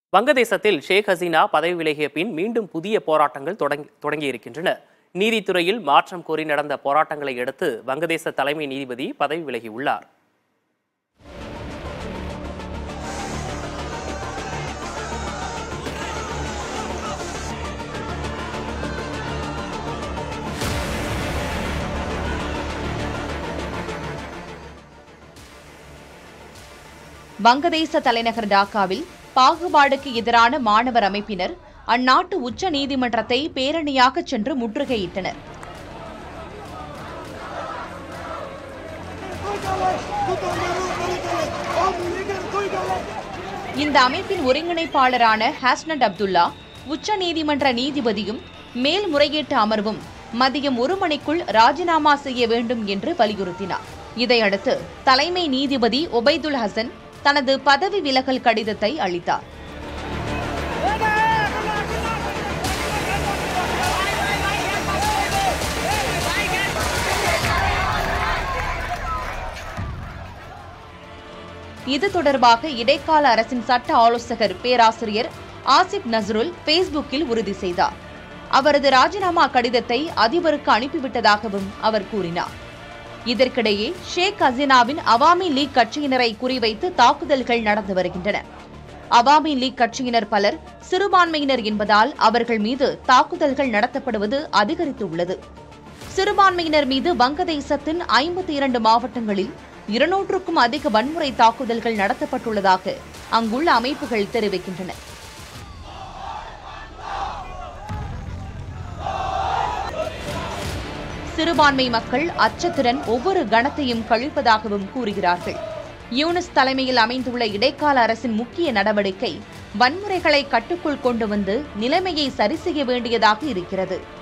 வங்கதேசத்தில் ஷேக் ஹசீனா பதவி விலகிய பின் மீண்டும் புதிய போராட்டங்கள் தொடங்கி தொடங்கியிருக்கின்றன நீதித்துறையில் மாற்றம் கோரி நடந்த போராட்டங்களை அடுத்து வங்கதேச தலைமை நீதிபதி பதவி விலகியுள்ளார் வங்கதேச தலைநகர் டாக்காவில் பாகுபாடுக்கு எதிரான மாணவர் அமைப்பினர் அந்நாட்டு உச்ச நீதிமன்றத்தை பேரணியாக சென்று முற்றுகையிட்டனர் இந்த அமைப்பின் ஒருங்கிணைப்பாளரான ஹாஸ்னட் அப்துல்லா உச்ச நீதிமன்ற நீதிபதியும் மேல்முறையீட்டு அமர்வும் மதியம் ஒரு மணிக்குள் ராஜினாமா செய்ய வேண்டும் என்று வலியுறுத்தினார் இதையடுத்து தலைமை நீதிபதி ஒபைதுல் ஹசன் தனது பதவி விலகல் கடிதத்தை அளித்தார் இது தொடர்பாக இடைக்கால அரசின் சட்ட ஆலோசகர் பேராசிரியர் ஆசிப் நஸ்ருல் பேஸ்புக்கில் உறுதி செய்தார் அவரது ராஜினாமா கடிதத்தை அதிபருக்கு அனுப்பிவிட்டதாகவும் அவர் கூறினார் இதற்கிடையே ஷேக் ஹசீனாவின் அவாமி லீக் கட்சியினரை குறிவைத்து தாக்குதல்கள் நடந்து வருகின்றன அவாமி லீக் கட்சியினர் பலர் சிறுபான்மையினர் என்பதால் அவர்கள் மீது தாக்குதல்கள் நடத்தப்படுவது அதிகரித்துள்ளது சிறுபான்மையினர் மீது வங்கதேசத்தின் ஐம்பத்தி இரண்டு மாவட்டங்களில் இருநூற்றுக்கும் அதிக வன்முறை தாக்குதல்கள் நடத்தப்பட்டுள்ளதாக அங்குள்ள அமைப்புகள் தெரிவிக்கின்றன சிறுபான்மை மக்கள் அச்சத்துடன் ஒவ்வொரு கணத்தையும் கழிப்பதாகவும் கூறுகிறார்கள் யூனிஸ் தலைமையில் அமைந்துள்ள இடைக்கால அரசின் முக்கிய நடவடிக்கை வன்முறைகளை கட்டுக்குள் கொண்டு வந்து நிலைமையை சரி செய்ய வேண்டியதாக இருக்கிறது